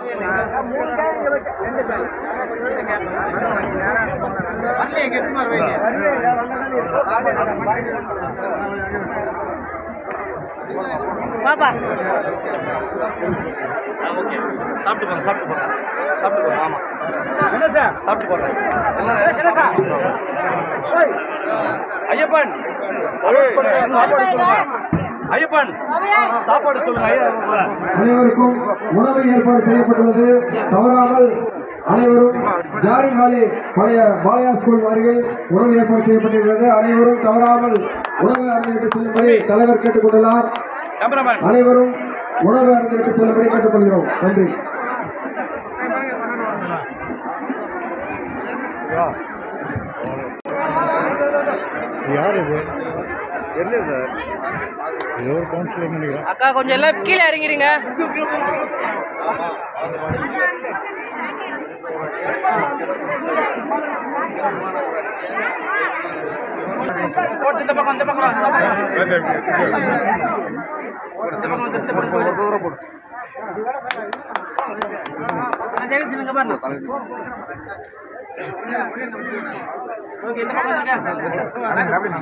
பாப்பா சாப்பிட்டு போங்க சாப்பிட்டு போங்க சாப்பிட்டு போங்க ஆமா என்ன சார் சாப்பிட்டு போங்க ஐயப்பன் சாப்பாடு சொல்லுங்க ஐயப்பன் சாப்பாடு சொல்லுங்க ஐயா அனைவருக்கும் உணவு ஏற்பாடு செய்யப்பட்டுள்ளது தவறாமல் அனைவரும் ஜாரிங்காலி பழைய பாலையா ஸ்கூல் அருகில் உணவு ஏற்பாடு செய்யப்பட்டிருக்கிறது அனைவரும் தவறாமல் உணவு அருந்திவிட்டு செல்லும்படி தலைவர் கேட்டுக்கொண்டுள்ளார் கேமராமேன் அனைவரும் உணவு அருந்திவிட்டு செல்லும்படி கேட்டுக்கொள்கிறோம் நன்றி அக்கா கொஞ்சம் எல்லாம் கீழே இறங்கிடுங்க போட்டு இந்த பக்கம் இந்த பக்கம் வா, இந்த பக்கம் இந்த பக்கம் வந்து இந்த பக்கம் போடு. தூரம் போடு ஜெகதீசன் இங்க பாருங்க ஓகே இந்த பக்கம் வந்துருங்க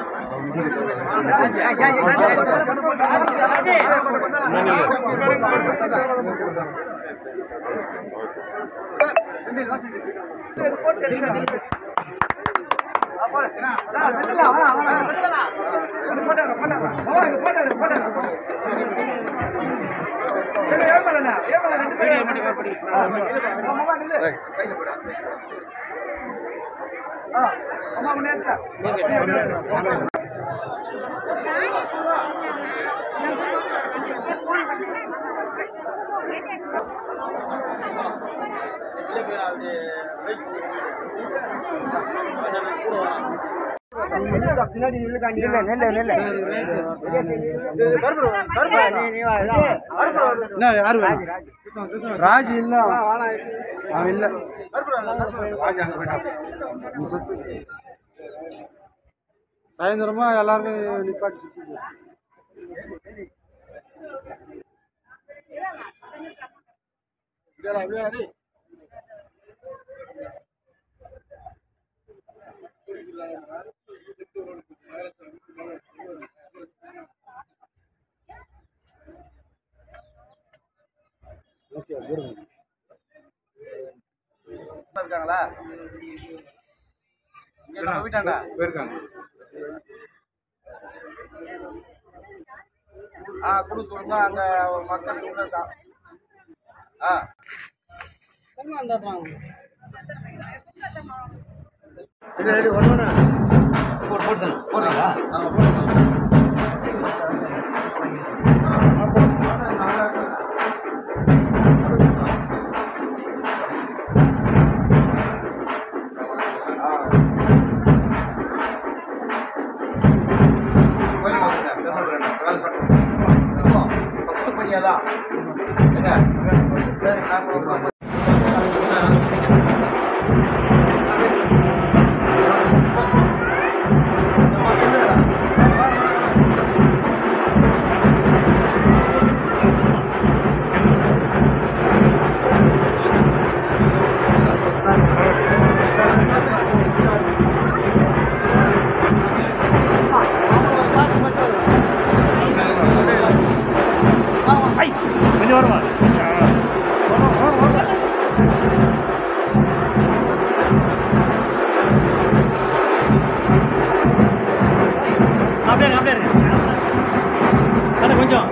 ராஜ் இல்ல அவன் இல்ல சாயந்தரமா எல்லாருக்கும் நிப்பாட்டி இருக்காங்களா இங்க நம்ம வீட்டாண்டா போயிருக்காங்க ஆ குடு சொல்லுங்க அங்க மக்கள் உள்ள இருக்கா ஆ போட்டு போட்டு போடுறீங்களா ஃபஸ்ட்டு பையன் சரி நான் அப்படியே அப்படியே அது கொஞ்சம்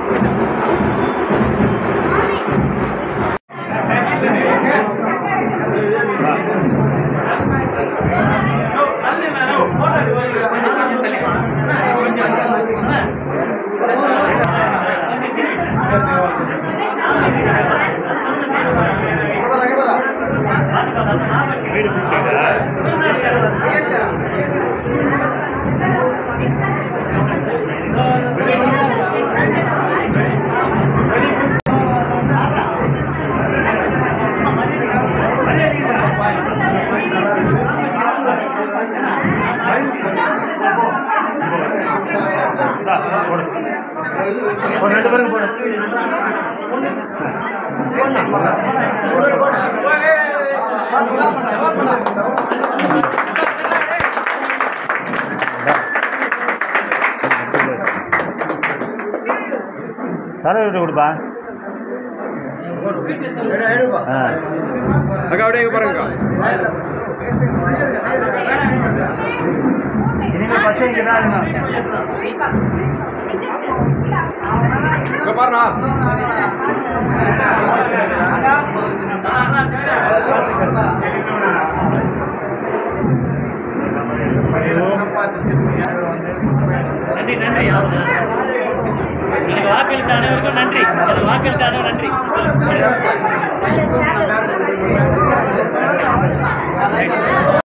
போடு ஒரு ரெண்டு பேருக்கு போடு தலை விட்டு கொடுப்பா ஆ அக்கா அப்படியே இங்க பாருங்க இனிமேல் பச்சை இங்கே தான் இருக்கணும் இங்க பாருண்ணா நன்றி நன்றி எனக்கு வாக்களித்த அனைவருக்கும் நன்றி எனக்கு வாக்களித்த அனைவரும் நன்றி